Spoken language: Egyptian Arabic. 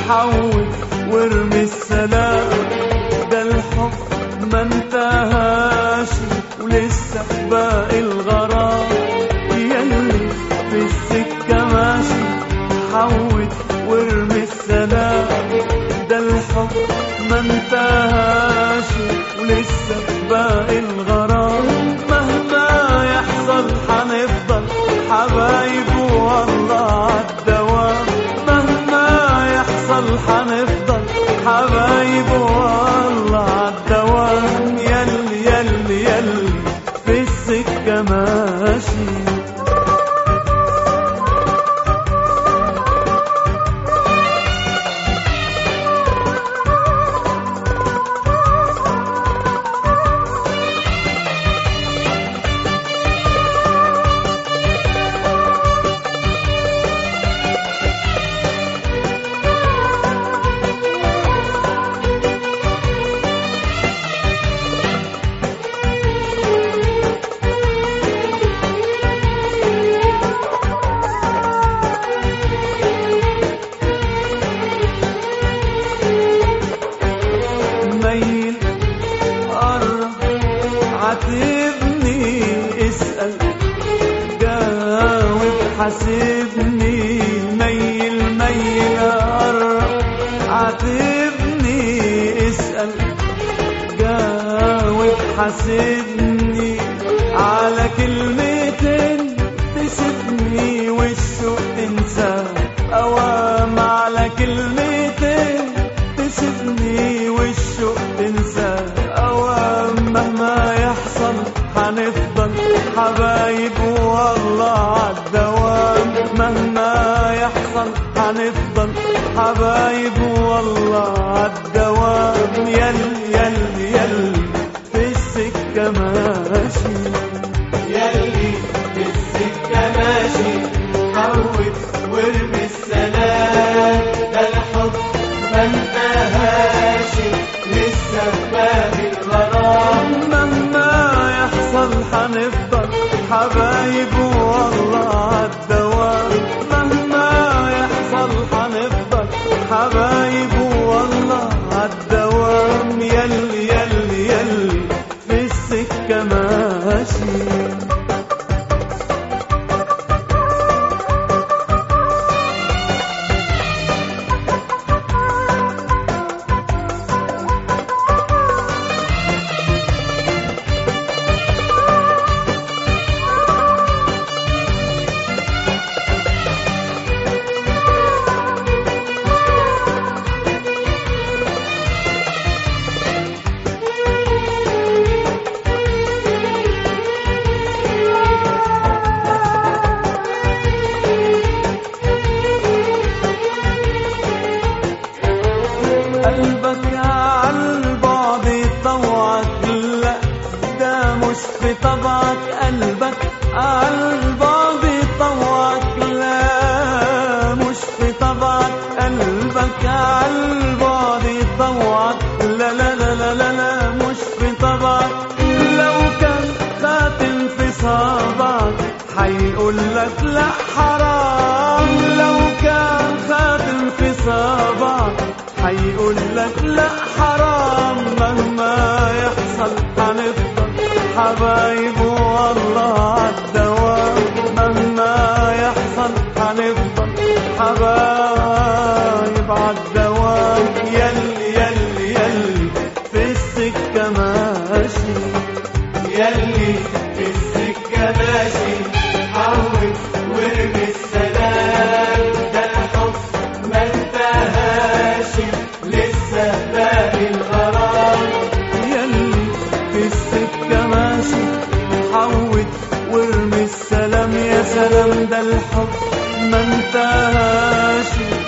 حول وارمي السلام ده الحب ما انتهاش ولسه باقي الغرام يلي في السكة ماشي حول وارمي السلام ده الحب ما انتهاش ولسه باقي الغرام مهما يحصل حنفضل حبايب والله عالدوام مهما يحصل حنفضل حبايب والله عالدوام يلي يلي يلي في السكة ماشي ميل قرب عاتبني اسأل جاوب حاسبني ميل ميل قرب عاتبني اسأل جاوب حاسبني على كلمتين تسيبني والسوق تنسى أوام على كلمتين تسيبني والشوق تنسى أوام مهما يحصل حنفضل حبايب والله عالدوام مهما يحصل حنفضل حبايب والله عالدوام يل يل يل في السكة ماشي يلي في السكة ماشي حوت وارمي السلام ده الحب ما انتهاش لسه باقي الغرام مهما يحصل حنفضل حبايب والله عالدوام مهما يحصل حنفضل حبايب والله عالدوام يلي يلي يلي في السكة ماشي قلبك عالبعد يطوعك لا ده مش في طبعك قلبك عالبعد يطوعك لا مش في طبعك قلبك عالبعد يطوعك لا لا لا لا لا, لا مش في طبعك لو كان خاتم في صابعك حيقول لك لا حرام لو كان خاتم في صابعك حيقول لك لا حرام مهما يحصل حنفضل حبايب والله عالدوام مهما يحصل حنفضل حبايب عالدوام يلي يلي يلي في السكة ماشي يلي في السكة ماشي حوت وارمي السلام ده الحب ما انتهاش لسه باقي الغرام يلي في السكة ماشي حوت وارمي السلام يا سلام ده الحب ما انتهاش